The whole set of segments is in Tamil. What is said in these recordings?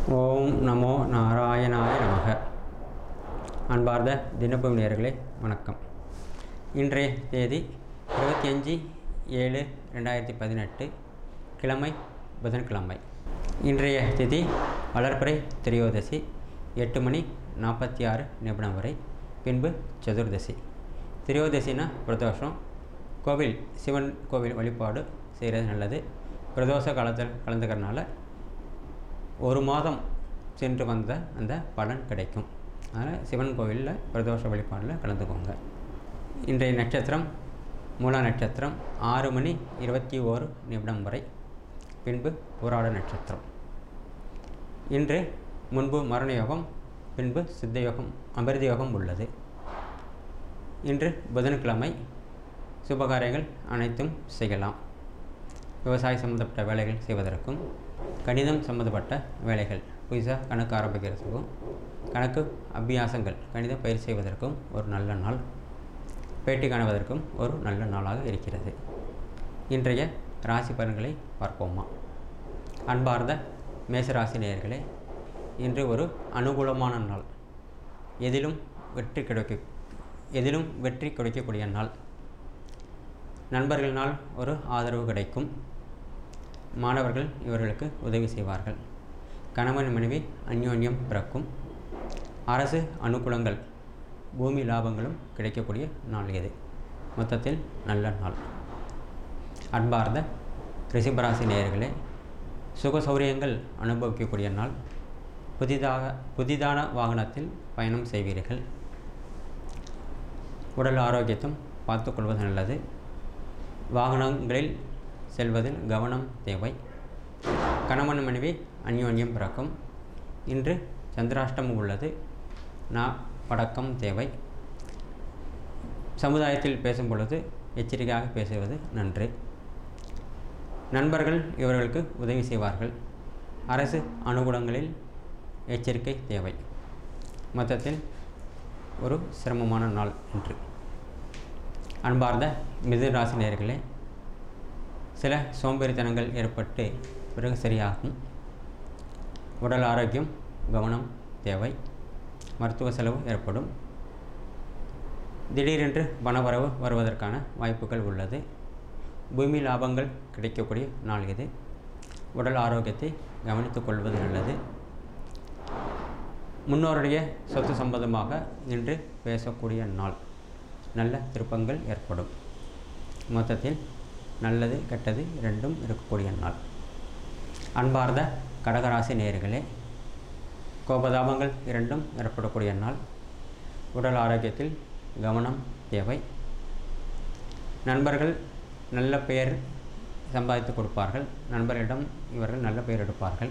ஓம் நமோ நாராயணாய நமக அன்பார்ந்த தினபூமி நேயர்களே வணக்கம் இன்றைய தேதி இருபத்தி அஞ்சு ஏழு ரெண்டாயிரத்தி பதினெட்டு கிழமை புதன்கிழமை இன்றைய திதி வளர்பிறை திரையோதசி எட்டு மணி நாற்பத்தி ஆறு நிமிடம் வரை பின்பு சதுர்தசி திரையோதசினா பிரதோஷம் கோவில் சிவன் கோவில் வழிபாடு செய்கிறது நல்லது பிரதோஷ காலத்தில் கலந்துக்கிறனால ஒரு மாதம் சென்று வந்த அந்த பலன் கிடைக்கும் அதனால் சிவன் கோவிலில் பிரதோஷ வழிபாடில் கலந்துக்கோங்க இன்றைய நட்சத்திரம் மூல நட்சத்திரம் ஆறு மணி இருபத்தி ஓரு நிமிடம் வரை பின்பு புராட நட்சத்திரம் இன்று முன்பு மரண யோகம் பின்பு சித்த யோகம் அமிர்த யோகம் உள்ளது இன்று புதன்கிழமை சுபகாரியங்கள் அனைத்தும் செய்யலாம் விவசாய சம்மந்தப்பட்ட வேலைகள் செய்வதற்கும் கணிதம் சம்மந்தப்பட்ட வேலைகள் புதுசாக கணக்கு ஆரம்பிக்கிறதுக்கும் கணக்கு அபியாசங்கள் கணித பயிர் செய்வதற்கும் ஒரு நல்ல நாள் பேட்டி காணுவதற்கும் ஒரு நல்ல நாளாக இருக்கிறது இன்றைய ராசி பலன்களை பார்ப்போமா அன்பார்ந்த மேசராசி நேயர்களே இன்று ஒரு அனுகூலமான நாள் எதிலும் வெற்றி கிடைக்க எதிலும் வெற்றி கிடைக்கக்கூடிய நாள் நண்பர்களினால் ஒரு ஆதரவு கிடைக்கும் மாணவர்கள் இவர்களுக்கு உதவி செய்வார்கள் கணவன் மனைவி அந்யோன்யம் பிறக்கும் அரசு அனுகூலங்கள் பூமி லாபங்களும் கிடைக்கக்கூடிய நாள் இது மொத்தத்தில் நல்ல நாள் அன்பார்ந்த ரிஷபராசி நேயர்களே சுக சௌரியங்கள் அனுபவிக்கக்கூடிய நாள் புதிதாக புதிதான வாகனத்தில் பயணம் செய்வீர்கள் உடல் ஆரோக்கியத்தும் பார்த்துக்கொள்வது நல்லது வாகனங்களில் செல்வதில் கவனம் தேவை கணவன் மனைவி அந்யோன்யம் பிறக்கும் இன்று சந்திராஷ்டமம் உள்ளது நா படக்கம் தேவை சமுதாயத்தில் பேசும் பொழுது எச்சரிக்கையாக பேசுவது நன்று நண்பர்கள் இவர்களுக்கு உதவி செய்வார்கள் அரசு அனுகூலங்களில் எச்சரிக்கை தேவை மொத்தத்தில் ஒரு சிரமமான நாள் இன்று அன்பார்ந்த மிதுராசி நேர்களே சில சோம்பேறித்தனங்கள் ஏற்பட்டு பிறகு சரியாகும் உடல் ஆரோக்கியம் கவனம் தேவை மருத்துவ செலவு ஏற்படும் திடீரென்று பணவரவு வருவதற்கான வாய்ப்புகள் உள்ளது பூமி லாபங்கள் கிடைக்கக்கூடிய நாள் இது உடல் ஆரோக்கியத்தை கவனித்துக் கொள்வது நல்லது முன்னோருடைய சொத்து சம்பந்தமாக இன்று பேசக்கூடிய நாள் நல்ல திருப்பங்கள் ஏற்படும் மொத்தத்தில் நல்லது கெட்டது ரெண்டும் இருக்கக்கூடிய நாள் அன்பார்ந்த கடகராசி நேர்களே கோபதாபங்கள் இரண்டும் ஏற்படக்கூடிய நாள் உடல் ஆரோக்கியத்தில் கவனம் தேவை நண்பர்கள் நல்ல பெயர் சம்பாதித்து கொடுப்பார்கள் நண்பர்களிடம் இவர்கள் நல்ல பெயர் எடுப்பார்கள்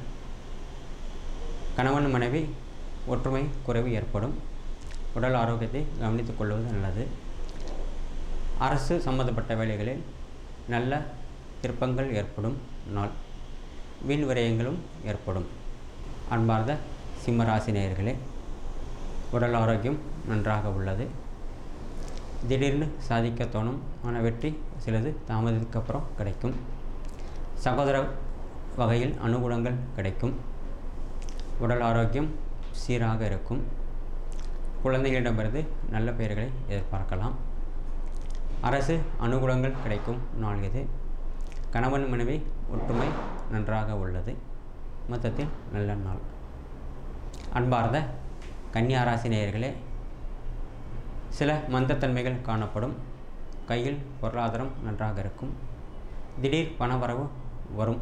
கணவன் மனைவி ஒற்றுமை குறைவு ஏற்படும் உடல் ஆரோக்கியத்தை கவனித்துக் கொள்வது நல்லது அரசு சம்பந்தப்பட்ட வேலைகளில் நல்ல திருப்பங்கள் ஏற்படும் நாள் வீண் விரயங்களும் ஏற்படும் அன்பார்ந்த சிம்மராசி நேயர்களே உடல் ஆரோக்கியம் நன்றாக உள்ளது திடீர்னு சாதிக்க தோணும் ஆனால் வெற்றி சிலது தாமதத்துக்கு அப்புறம் கிடைக்கும் சகோதர வகையில் அனுகூலங்கள் கிடைக்கும் உடல் ஆரோக்கியம் சீராக இருக்கும் குழந்தைகளிடமிருந்து நல்ல பெயர்களை எதிர்பார்க்கலாம் அரசு அனுகூலங்கள் கிடைக்கும் நாள் இது கணவன் மனைவி ஒற்றுமை நன்றாக உள்ளது மொத்தத்தில் நல்ல நாள் அன்பார்ந்த கன்னியாராசி நேயர்களே சில மந்தத்தன்மைகள் காணப்படும் கையில் பொருளாதாரம் நன்றாக இருக்கும் திடீர் பணவரவு வரும்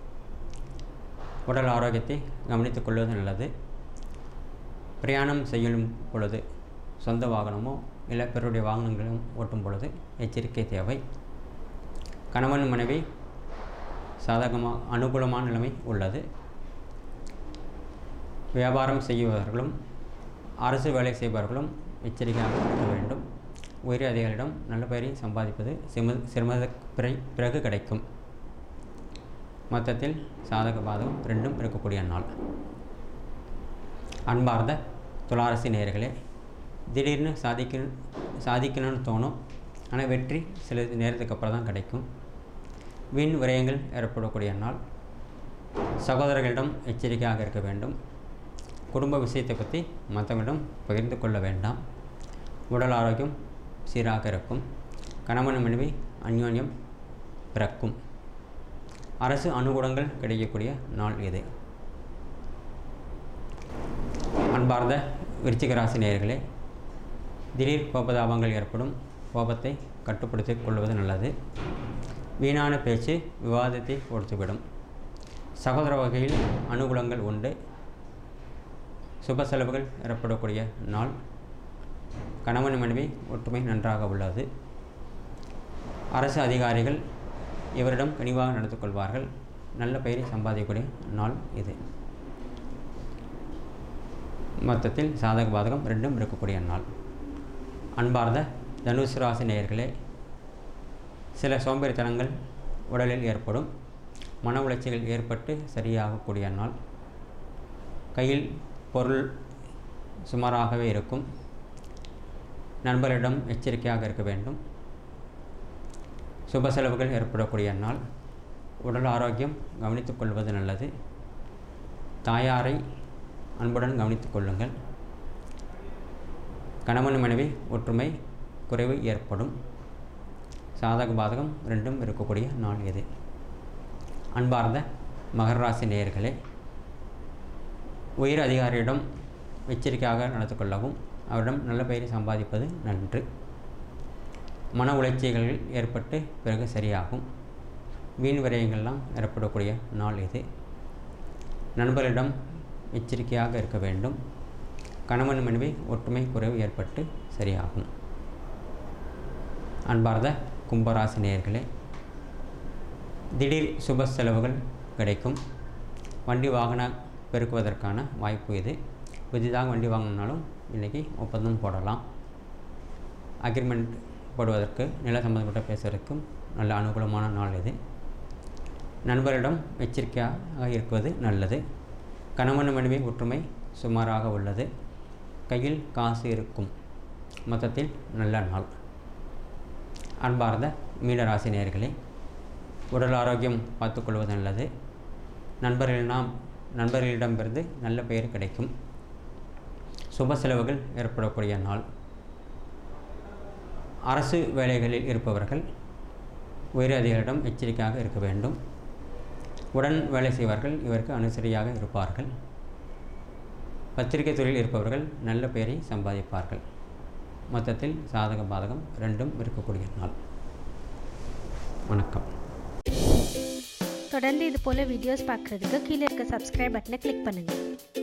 உடல் ஆரோக்கியத்தை கவனித்துக் கொள்வது நல்லது பிரயாணம் செய்யும் பொழுது சொந்த வாகனமோ இல்லை பிறருடைய வாகனங்களும் ஓட்டும் பொழுது எச்சரிக்கை தேவை கணவன் மனைவி சாதகமாக அனுகூலமான நிலைமை உள்ளது வியாபாரம் செய்பவர்களும் அரசு வேலை செய்பவர்களும் எச்சரிக்கையாக இருக்க வேண்டும் உயரிய அதிகாரியிடம் நல்ல பெயரை சம்பாதிப்பது சிம சிரமத பிறகு கிடைக்கும் மொத்தத்தில் சாதக பாதகம் ரெண்டும் இருக்கக்கூடிய நாள் அன்பார்ந்த துளாரசி நேயர்களே திடீர்னு சாதிக்க சாதிக்கணும்னு தோணும் ஆனால் வெற்றி சில நேரத்துக்கு அப்புறம் தான் கிடைக்கும் வீண் விரயங்கள் ஏற்படக்கூடிய நாள் சகோதரர்களிடம் எச்சரிக்கையாக இருக்க வேண்டும் குடும்ப விஷயத்தை பற்றி மற்றவங்களிடம் பகிர்ந்து கொள்ள வேண்டாம் உடல் ஆரோக்கியம் சீராக இருக்கும் கணவன் மனைவி அந்யோன்யம் பிறக்கும் அரசு அனுகூலங்கள் கிடைக்கக்கூடிய நாள் இது அன்பார்ந்த விருச்சிக ராசி நேயர்களே திடீர் கோபதாபங்கள் ஏற்படும் கோபத்தை கட்டுப்படுத்திக் கொள்வது நல்லது வீணான பேச்சு விவாதத்தை கொடுத்துவிடும் சகோதர வகையில் அனுகூலங்கள் உண்டு சுப செலவுகள் ஏற்படக்கூடிய நாள் கணவன் மனைவி ஒற்றுமை நன்றாக உள்ளது அரசு அதிகாரிகள் இவரிடம் கனிவாக நடந்து கொள்வார்கள் நல்ல பெயரை சம்பாதிக்கக்கூடிய நாள் இது மொத்தத்தில் சாதக பாதகம் ரெண்டும் இருக்கக்கூடிய நாள் அன்பார்ந்த தனுசு ராசி நேயர்களே சில சோம்பேறித்தனங்கள் உடலில் ஏற்படும் மன உளைச்சல்கள் ஏற்பட்டு சரியாகக்கூடிய நாள் கையில் பொருள் சுமாராகவே இருக்கும் நண்பர்களிடம் எச்சரிக்கையாக இருக்க வேண்டும் சுப செலவுகள் ஏற்படக்கூடிய நாள் உடல் ஆரோக்கியம் கவனித்துக் கொள்வது நல்லது தாயாரை அன்புடன் கவனித்துக் கொள்ளுங்கள் கணவன் மனைவி ஒற்றுமை குறைவு ஏற்படும் சாதக பாதகம் ரெண்டும் இருக்கக்கூடிய நாள் இது அன்பார்ந்த மகர ராசி நேயர்களே உயர் அதிகாரியிடம் எச்சரிக்கையாக நடந்து கொள்ளவும் அவரிடம் நல்ல பெயரை சம்பாதிப்பது நன்று மன உளைச்சல்கள் ஏற்பட்டு பிறகு சரியாகும் வீண் விரயங்கள்லாம் ஏற்படக்கூடிய நாள் இது நண்பர்களிடம் எச்சரிக்கையாக இருக்க வேண்டும் கணவன் மனைவி ஒற்றுமை குறைவு ஏற்பட்டு சரியாகும் அன்பார்ந்த கும்பராசி நேயர்களே திடீர் சுப செலவுகள் கிடைக்கும் வண்டி வாகன பெருக்குவதற்கான வாய்ப்பு இது புதிதாக வண்டி வாங்கினாலும் இன்றைக்கி ஒப்பந்தம் போடலாம் அக்ரிமெண்ட் போடுவதற்கு நில சம்பந்தப்பட்ட பேசுவதற்கும் நல்ல அனுகூலமான நாள் இது நண்பரிடம் எச்சரிக்கையாக இருப்பது நல்லது கணவன் மனைவி ஒற்றுமை சுமாராக உள்ளது கையில் காசு இருக்கும் மொத்தத்தில் நல்ல நாள் அன்பார்ந்த மீனராசி நேயர்களே உடல் ஆரோக்கியம் பார்த்துக்கொள்வது நல்லது நண்பர்கள் நாம் நண்பர்களிடமிருந்து நல்ல பெயர் கிடைக்கும் சுப செலவுகள் ஏற்படக்கூடிய நாள் அரசு வேலைகளில் இருப்பவர்கள் உயர் அதிகாரிடம் எச்சரிக்கையாக இருக்க வேண்டும் உடன் வேலை செய்வார்கள் இவருக்கு அனுசரியாக இருப்பார்கள் பத்திரிகை துறையில் இருப்பவர்கள் நல்ல பெயரை சம்பாதிப்பார்கள் மொத்தத்தில் சாதக பாதகம் ரெண்டும் இருக்கக்கூடிய நாள் வணக்கம் தொடர்ந்து இது போல் வீடியோஸ் பார்க்குறதுக்கு கீழே இருக்க சப்ஸ்கிரைப் பட்டனை கிளிக் பண்ணுங்கள்